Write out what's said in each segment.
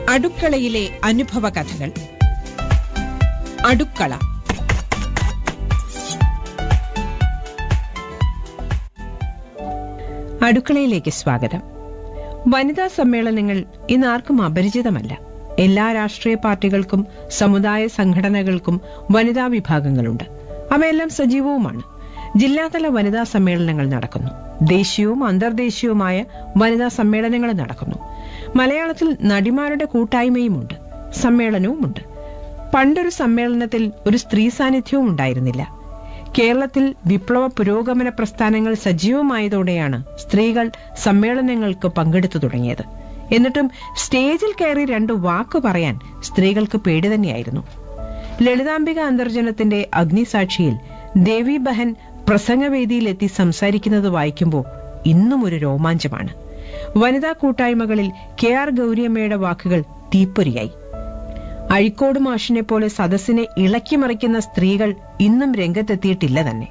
അടുക്കളയിലെ അനുഭവ കഥകൾ അടുക്കള അടുക്കളയിലേക്ക് സ്വാഗതം വനിതാ സമ്മേളനങ്ങൾ ഇന്ന് ആർക്കും അപരിചിതമല്ല എല്ലാ രാഷ്ട്രീയ പാർട്ടികൾക്കും സമുദായ സംഘടനകൾക്കും വനിതാ വിഭാഗങ്ങളുണ്ട് അവയെല്ലാം സജീവവുമാണ് ജില്ലാതല വനിതാ സമ്മേളനങ്ങൾ നടക്കുന്നു ദേശീയവും അന്തർദേശീയവുമായ വനിതാ സമ്മേളനങ്ങൾ നടക്കുന്നു മലയാളത്തിൽ നടിമാരുടെ കൂട്ടായ്മയുമുണ്ട് സമ്മേളനവുമുണ്ട് പണ്ടൊരു സമ്മേളനത്തിൽ ഒരു സ്ത്രീ സാന്നിധ്യവും ഉണ്ടായിരുന്നില്ല കേരളത്തിൽ വിപ്ലവ പുരോഗമന പ്രസ്ഥാനങ്ങൾ സജീവമായതോടെയാണ് സ്ത്രീകൾ സമ്മേളനങ്ങൾക്ക് പങ്കെടുത്തു തുടങ്ങിയത് എന്നിട്ടും സ്റ്റേജിൽ കയറി രണ്ട് വാക്ക് പറയാൻ സ്ത്രീകൾക്ക് പേടി തന്നെയായിരുന്നു ലളിതാംബിക അന്തർജനത്തിന്റെ അഗ്നിസാക്ഷിയിൽ ദേവി ബഹൻ പ്രസംഗവേദിയിലെത്തി സംസാരിക്കുന്നത് വായിക്കുമ്പോൾ ഇന്നും ഒരു രോമാഞ്ചമാണ് വനിതാ കൂട്ടായ്മകളിൽ കെ ആർ ഗൗരിയമ്മയുടെ വാക്കുകൾ തീപ്പൊരിയായി അഴിക്കോട് മാഷിനെ പോലെ സദസ്സിനെ ഇളക്കിമറിക്കുന്ന സ്ത്രീകൾ ഇന്നും രംഗത്തെത്തിയിട്ടില്ല തന്നെ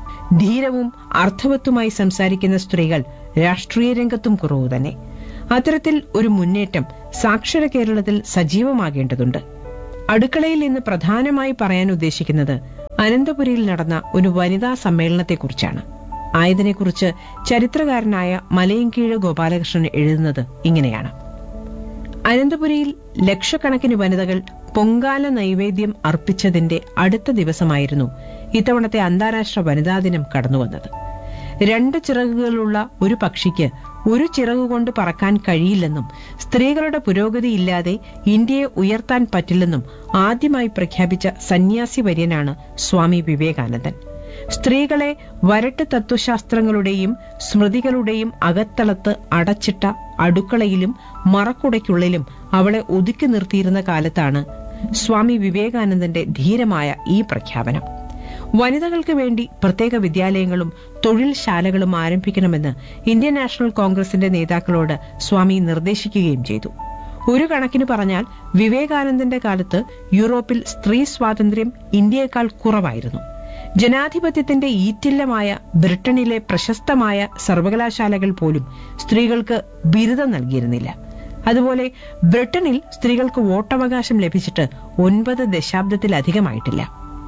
ധീരവും അർത്ഥവത്തുമായി സംസാരിക്കുന്ന സ്ത്രീകൾ രാഷ്ട്രീയ രംഗത്തും കുറവ് തന്നെ അത്തരത്തിൽ ഒരു മുന്നേറ്റം സാക്ഷര കേരളത്തിൽ സജീവമാകേണ്ടതുണ്ട് അടുക്കളയിൽ ഇന്ന് പ്രധാനമായി പറയാൻ ഉദ്ദേശിക്കുന്നത് അനന്തപുരിയിൽ നടന്ന ഒരു വനിതാ സമ്മേളനത്തെക്കുറിച്ചാണ് ആയതിനെക്കുറിച്ച് ചരിത്രകാരനായ മലയൻകീഴ് ഗോപാലകൃഷ്ണൻ എഴുതുന്നത് ഇങ്ങനെയാണ് അനന്തപുരിയിൽ ലക്ഷക്കണക്കിന് വനിതകൾ പൊങ്കാല നൈവേദ്യം അർപ്പിച്ചതിന്റെ അടുത്ത ദിവസമായിരുന്നു ഇത്തവണത്തെ അന്താരാഷ്ട്ര വനിതാ ദിനം കടന്നുവന്നത് രണ്ട് ചിറകുകളുള്ള ഒരു പക്ഷിക്ക് ഒരു ചിറകുകൊണ്ട് പറക്കാൻ കഴിയില്ലെന്നും സ്ത്രീകളുടെ പുരോഗതിയില്ലാതെ ഇന്ത്യയെ ഉയർത്താൻ പറ്റില്ലെന്നും ആദ്യമായി പ്രഖ്യാപിച്ച സന്യാസി വര്യനാണ് സ്വാമി വിവേകാനന്ദൻ സ്ത്രീകളെ വരട്ട് തത്വശാസ്ത്രങ്ങളുടെയും സ്മൃതികളുടെയും അകത്തളത്ത് അടച്ചിട്ട അടുക്കളയിലും മറക്കുടയ്ക്കുള്ളിലും അവളെ ഒതുക്കി നിർത്തിയിരുന്ന കാലത്താണ് സ്വാമി വിവേകാനന്ദന്റെ ധീരമായ ഈ പ്രഖ്യാപനം വനിതകൾക്ക് വേണ്ടി പ്രത്യേക വിദ്യാലയങ്ങളും തൊഴിൽശാലകളും ആരംഭിക്കണമെന്ന് ഇന്ത്യൻ നാഷണൽ കോൺഗ്രസിന്റെ നേതാക്കളോട് സ്വാമി നിർദ്ദേശിക്കുകയും ചെയ്തു ഒരു കണക്കിന് പറഞ്ഞാൽ വിവേകാനന്ദന്റെ കാലത്ത് യൂറോപ്പിൽ സ്ത്രീ സ്വാതന്ത്ര്യം ഇന്ത്യയേക്കാൾ കുറവായിരുന്നു ജനാധിപത്യത്തിന്റെ ഈറ്റില്ലമായ ബ്രിട്ടനിലെ പ്രശസ്തമായ സർവകലാശാലകൾ പോലും സ്ത്രീകൾക്ക് ബിരുദം നൽകിയിരുന്നില്ല അതുപോലെ ബ്രിട്ടനിൽ സ്ത്രീകൾക്ക് വോട്ടവകാശം ലഭിച്ചിട്ട് ഒൻപത് ദശാബ്ദത്തിലധികമായിട്ടില്ല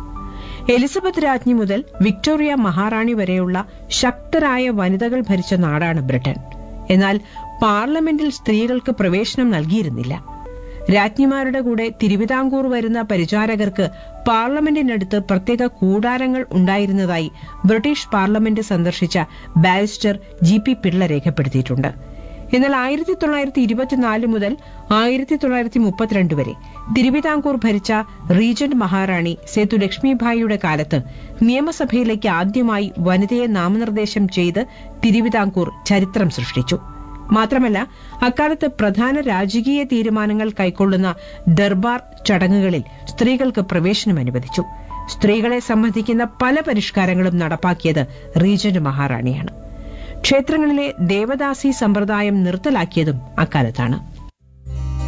എലിസബത്ത് രാജ്ഞി മുതൽ വിക്ടോറിയ മഹാറാണി വരെയുള്ള ശക്തരായ വനിതകൾ ഭരിച്ച നാടാണ് ബ്രിട്ടൻ എന്നാൽ പാർലമെന്റിൽ സ്ത്രീകൾക്ക് പ്രവേശനം നൽകിയിരുന്നില്ല രാജ്ഞിമാരുടെ കൂടെ തിരുവിതാംകൂർ വരുന്ന പരിചാരകർക്ക് പാർലമെന്റിനടുത്ത് പ്രത്യേക കൂടാരങ്ങൾ ഉണ്ടായിരുന്നതായി ബ്രിട്ടീഷ് പാർലമെന്റ് സന്ദർശിച്ച ബാരിസ്റ്റർ ജി പി പിള്ള രേഖപ്പെടുത്തിയിട്ടുണ്ട് എന്നാൽ ആയിരത്തി തൊള്ളായിരത്തി ഇരുപത്തിനാല് മുതൽ ആയിരത്തി തൊള്ളായിരത്തി മുപ്പത്തിരണ്ട് വരെ തിരുവിതാംകൂർ ഭരിച്ച റീജന്റ് മഹാറാണി സേതു ലക്ഷ്മിഭായിയുടെ കാലത്ത് നിയമസഭയിലേക്ക് ആദ്യമായി വനിതയെ നാമനിർദ്ദേശം ചെയ്ത് തിരുവിതാംകൂർ ചരിത്രം സൃഷ്ടിച്ചു മാത്രമല്ല അക്കാലത്ത് പ്രധാന രാജകീയ തീരുമാനങ്ങൾ കൈക്കൊള്ളുന്ന ദർബാർ ചടങ്ങുകളിൽ സ്ത്രീകൾക്ക് പ്രവേശനം അനുവദിച്ചു സ്ത്രീകളെ സംബന്ധിക്കുന്ന പല പരിഷ്കാരങ്ങളും നടപ്പാക്കിയത് റീജന്റ് മഹാറാണിയാണ് ക്ഷേത്രങ്ങളിലെ ദേവദാസി സമ്പ്രദായം നിർത്തലാക്കിയതും അക്കാലത്താണ്